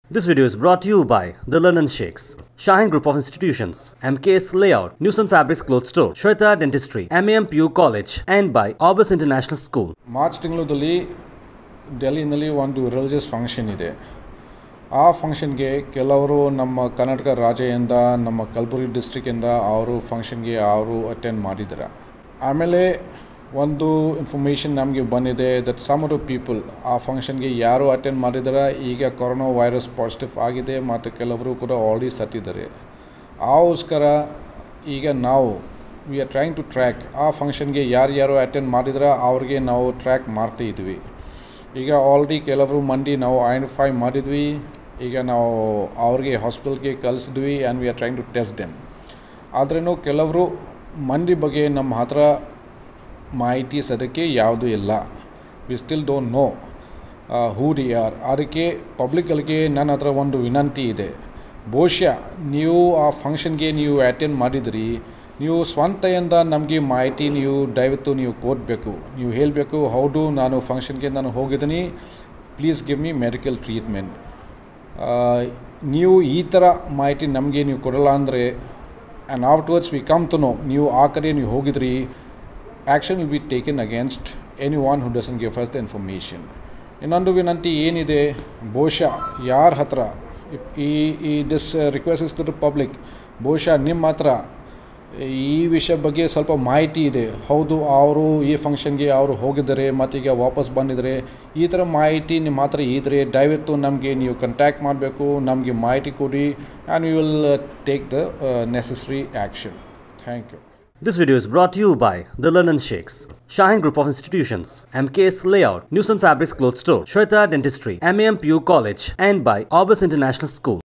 This video is brought to you by The London Shakes, Shine Group of Institutions, MKS Layout, Newson Fabrics Clothes Store, Shweta Dentistry, MAMPU College, and by Orbis International School. March ತಿಂಗಳಲ್ಲಿ ಡೆಲ್ಲಿನಲ್ಲಿ ಒಂದು religious function ಇದೆ ಆ ಫಂಕ್ಷನ್ಗೆ ಕೆಲವರು ನಮ್ಮ ಕರ್ನಾಟಕ ರಾಜ್ಯದಿಂದ ನಮ್ಮ ಕಲಬುರಗಿ ಡಿಸ್ಟ್ರಿಕ್ಕಿಂದ ಅವರು ಫಂಕ್ಷನ್ಗೆ ಅವರು ಅಟೆಂಡ್ ಮಾಡಿದ್ದಾರೆ ಆಮೇಲೆ ಒಂದು ಇನ್ಫಾರ್ಮೇಷನ್ ನಮಗೆ ಬಂದಿದೆ ದಟ್ ಸಮ್ ಆಫ್ ಪೀಪಲ್ ಆ ಫಂಕ್ಷನ್ಗೆ ಯಾರು ಅಟೆಂಡ್ ಮಾಡಿದ್ದಾರೆ ಈಗ ಕೊರೋನಾ ವೈರಸ್ ಪಾಸಿಟಿವ್ ಆಗಿದೆ ಮತ್ತು ಕೆಲವರು ಕೂಡ ಆಲ್ರೆಡಿ ಸತ್ತಿದ್ದಾರೆ ಆಗೋಸ್ಕರ ಈಗ ನಾವು we are trying to track ಆ ಫಂಕ್ಷನ್ಗೆ ಯಾರ್ಯಾರು ಅಟೆಂಡ್ ಮಾಡಿದ್ರೆ ಅವ್ರಿಗೆ ನಾವು ಟ್ರ್ಯಾಕ್ ಮಾಡ್ತಾ ಇದ್ವಿ ಈಗ ಆಲ್ರೆಡಿ ಕೆಲವರು ಮಂದಿ ನಾವು ಐಡೆಂಟಿಫೈ ಮಾಡಿದ್ವಿ ಈಗ ನಾವು ಅವ್ರಿಗೆ ಹಾಸ್ಪಿಟಲ್ಗೆ ಕಳಿಸಿದ್ವಿ and we are trying to test them ಆದ್ರೂ ಕೆಲವರು ಮಂದಿ ಬಗ್ಗೆ ನಮ್ಮ ಹತ್ರ ಮಾಹಿತಿ ಸದ್ಯಕ್ಕೆ ಯಾವುದೂ ಇಲ್ಲ we still don't know who they are ಅದಕ್ಕೆ ಪಬ್ಲಿಕ್ಗಳಿಗೆ ನನ್ನ ಹತ್ರ ಒಂದು ವಿನಂತಿ ಇದೆ ಬಹುಶಃ ನೀವು ಆ ಫಂಕ್ಷನ್ಗೆ ನೀವು ಅಟೆಂಡ್ ಮಾಡಿದ್ರಿ ನೀವು ಸ್ವಂತೆಯಿಂದ ನಮಗೆ ಮಾಹಿತಿ ನೀವು ದಯವಿಟ್ಟು ನೀವು ಕೊಡಬೇಕು ನೀವು ಹೇಳಬೇಕು ಹೌದು ನಾನು ಫಂಕ್ಷನ್ಗೆ ನಾನು ಹೋಗಿದ್ದೀನಿ please give me medical treatment ನೀವು ಈ ಥರ ಮಾಹಿತಿ ನಮಗೆ ನೀವು ಕೊಡಲ್ಲ ಅಂದರೆ and afterwards we come to know ನೀವು ಆ ಕಡೆ ನೀವು ಹೋಗಿದ್ರಿ action will be taken against anyone who doesn't give first the information ಇನ್ನೊಂದು ವಿನಂತಿ ಏನಿದೆ ಬಹುಶಃ ಯಾರ ಹತ್ರ ಈ ಈ this request is to the public ಬಹುಶಃ ನಿಮ್ಮ ಹತ್ರ ಈ ವಿಷಯ ಬಗ್ಗೆ ಸ್ವಲ್ಪ ಮಾಹಿತಿ ಇದೆ ಹೌದು ಅವರು ಈ ಫಂಕ್ಷನ್ಗೆ ಅವರು ಹೋಗಿದ್ದಾರೆ ಮತ್ತೀಗ ವಾಪಸ್ ಬಂದಿದ್ದಾರೆ ಈ ಥರ ಮಾಹಿತಿ ನಿಮ್ಮ ಹತ್ರ ಇದ್ದರೆ ದಯವಿಟ್ಟು ನಮಗೆ ನೀವು ಕಂಟ್ಯಾಕ್ಟ್ ಮಾಡಬೇಕು ನಮಗೆ ಮಾಹಿತಿ ಕೊಡಿ and we will take the necessary action thank you This video is brought to you by The London Shakes, Shine Group of Institutions, MKS Layout, Newson Fabrics Clothes Store, Shweta Dentistry, MAMPU College, and by Orbis International School.